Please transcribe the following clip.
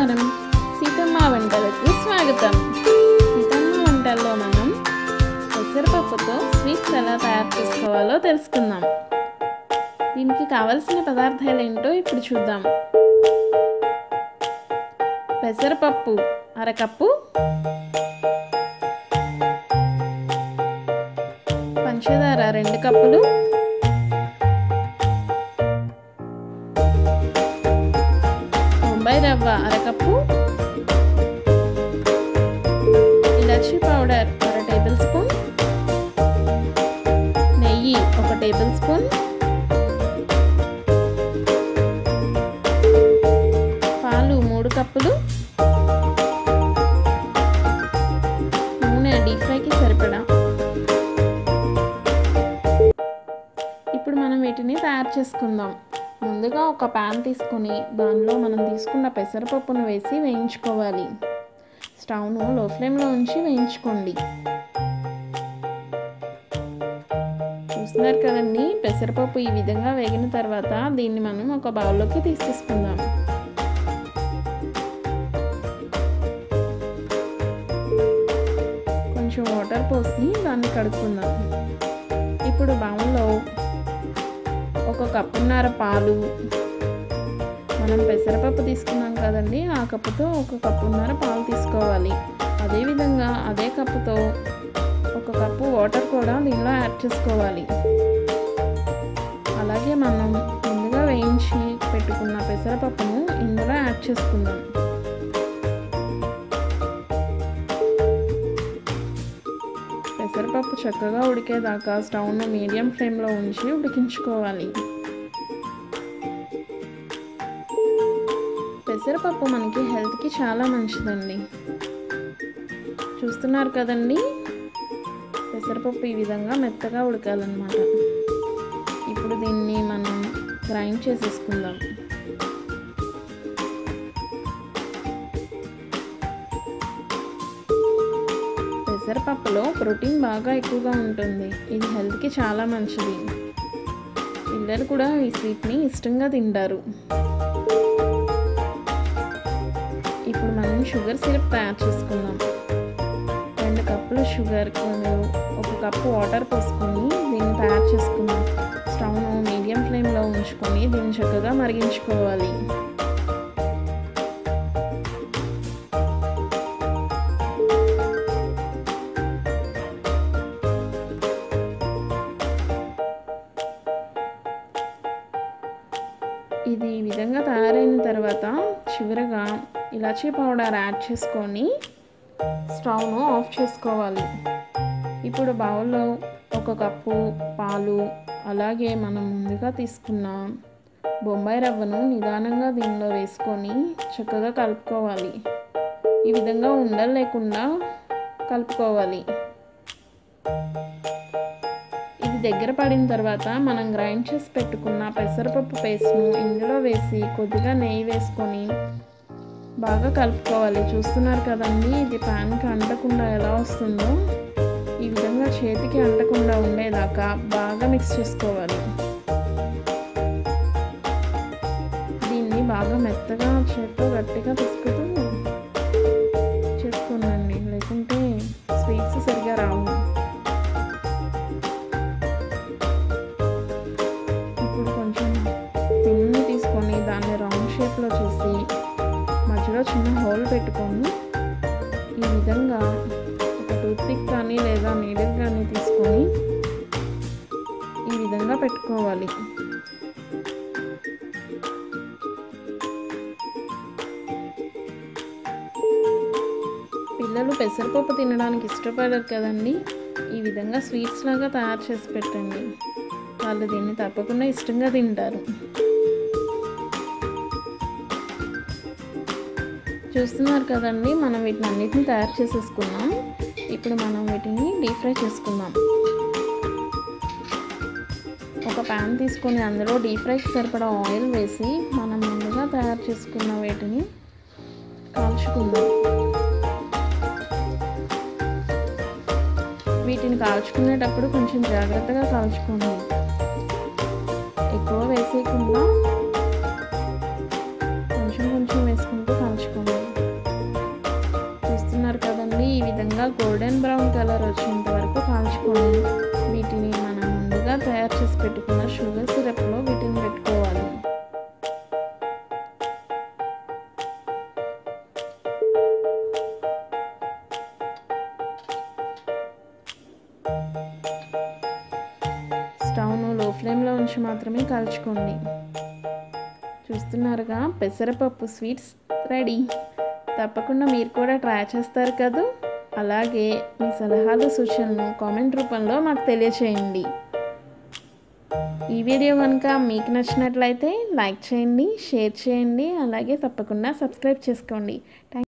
నమస్కారం సీతమ్మ వంటలకు స్వాగతం సీతమ్మ వంటల్లో మనం పెసరపప్పుతో స్వీట్స్ ఎలా తయారు చేసుకోవాలో తెలుసుకుందాం దీనికి కావలసిన పదార్థాలు ఏంటో ఇప్పుడు చూద్దాం పెసరపప్పు అరకప్పు పంచదార రెండు కప్పులు బొంబాయి రవ్వ అరకప్పు ఇలాచీ పౌడర్ అర టేబుల్ స్పూన్ నెయ్యి ఒక టేబుల్ స్పూన్ పాలు మూడు కప్పులు నూనె డీప్ ఫ్రైకి సరిపడా ఇప్పుడు మనం వీటిని తయారు చేసుకుందాం ముందుగా ఒక ప్యాన్ తీసుకొని దానిలో మనం తీసుకున్న పెసరపప్పును వేసి వేయించుకోవాలి స్టవ్ను లో ఫ్లేమ్లో ఉంచి వేయించుకోండి చూస్తున్నారు కదండి పెసరపప్పు ఈ విధంగా వేగిన తర్వాత దీన్ని మనం ఒక బౌల్లోకి తీసేసుకుందాం కొంచెం వాటర్ పోసి దాన్ని కడుక్కుందాం ఇప్పుడు బౌల్లో ఒక కప్పున్నర పాలు మనం పెసరపప్పు తీసుకున్నాం కదండి ఆ కప్పుతో ఒక కప్పున్నర పాలు తీసుకోవాలి అదేవిధంగా అదే కప్పుతో ఒక కప్పు వాటర్ కూడా దీనిలో యాడ్ చేసుకోవాలి అలాగే మనం ముందుగా వేయించి పెట్టుకున్న పెసరపప్పును ఇందులో యాడ్ చేసుకుందాం పెసరపప్పు చక్కగా ఉడికేదాకా స్టవ్ను మీడియం ఫ్లేమ్లో ఉంచి ఉడికించుకోవాలి పెసరపప్పు మనకి హెల్త్కి చాలా మంచిదండి చూస్తున్నారు కదండి పెసరపప్పు ఈ విధంగా మెత్తగా ఉడకాలన్నమాట ఇప్పుడు దీన్ని మనం గ్రైండ్ చేసేసుకుందాం పెసరపప్పులో ప్రోటీన్ బాగా ఎక్కువగా ఉంటుంది ఇది హెల్త్కి చాలా మంచిది పిల్లలు కూడా ఈ స్వీట్ని ఇష్టంగా తింటారు ఇప్పుడు మనం షుగర్ సిరప్ తయారు చేసుకుందాం రెండు కప్పులు షుగర్ ఒక కప్పు వాటర్ పోసుకొని దీన్ని తయారు చేసుకుందాం స్టవ్ను మీడియం ఫ్లేమ్లో ఉంచుకొని దీన్ని చక్కగా మరిగించుకోవాలి ఇది ఈ విధంగా తయారైన తర్వాత చివరగా ఇలాచీ పౌడర్ యాడ్ చేసుకొని స్టవ్ను ఆఫ్ చేసుకోవాలి ఇప్పుడు బౌల్లో ఒక కప్పు పాలు అలాగే మనం ముందుగా తీసుకున్న బొంబాయి రవ్వను నిదానంగా దీనిలో వేసుకొని చక్కగా కలుపుకోవాలి ఈ విధంగా ఉండలు లేకుండా కలుపుకోవాలి ఇది దగ్గర పడిన తర్వాత మనం గ్రైండ్ చేసి పెట్టుకున్న పెసరపప్పు పేస్ట్ను ఇందులో వేసి కొద్దిగా నెయ్యి వేసుకొని బాగా కలుపుకోవాలి చూస్తున్నారు కదండి ఇది ప్యాన్కి అంటకుండా ఎలా వస్తుందో ఈ విధంగా చేతికి అంటకుండా ఉండేదాకా బాగా మిక్స్ చేసుకోవాలి దీన్ని బాగా మెత్తగా చేత్తో గట్టిగా తీసుకుంటూ చేసుకోనండి లేకుంటే స్వీట్స్ సరిగా రావు ఇప్పుడు కొంచెం పిన్ని తీసుకొని దాన్ని రౌండ్ షేప్లో చేసి మధ్యలో చిన్న హోల్ పెట్టుకొని ఈ విధంగా ఒక టూత్పిక్ కానీ లేదా నీడిల్ కానీ తీసుకొని ఈ విధంగా పెట్టుకోవాలి పిల్లలు పెసరపప్పు తినడానికి ఇష్టపడరు కదండి ఈ విధంగా స్వీట్స్ లాగా తయారు చేసి పెట్టండి వాళ్ళు దీన్ని తప్పకుండా ఇష్టంగా తింటారు చూస్తున్నారు కదండి మనం వీటిని అన్నిటిని తయారు చేసేసుకున్నాం ఇప్పుడు మనం వీటిని డీప్ ఫ్రై చేసుకుందాం ఒక ప్యాన్ తీసుకొని అందులో డీప్ ఫ్రైకి సరిపడా ఆయిల్ వేసి మనం ముందుగా తయారు చేసుకున్న వీటిని కాల్చుకుందాం వీటిని కాల్చుకునేటప్పుడు కొంచెం జాగ్రత్తగా కాల్చుకోండి ఎక్కువ వేసేయకుండా కొంచెం కొంచెం వేసి చేసుకుంటూ కాల్చుకోండి చూస్తున్నారు కదండి ఈ విధంగా గోల్డెన్ బ్రౌన్ కలర్ వచ్చేంత వరకు కాల్చుకోండి వీటిని మనం ముందుగా తయారు చేసి పెట్టుకున్న షుగర్ సిరప్లో వీటిని పెట్టుకోవాలి స్టవ్ను లో ఫ్లేమ్లో ఉంచి మాత్రమే కాల్చుకోండి చూస్తున్నారుగా పెసరపప్పు స్వీట్స్ రెడీ తప్పకుండా మీరు కూడా ట్రై చేస్తారు కదా అలాగే మీ సలహాలు సూచనలు కామెంట్ రూపంలో మాకు తెలియచేయండి ఈ వీడియో కనుక మీకు నచ్చినట్లయితే లైక్ చేయండి షేర్ చేయండి అలాగే తప్పకుండా సబ్స్క్రైబ్ చేసుకోండి థ్యాంక్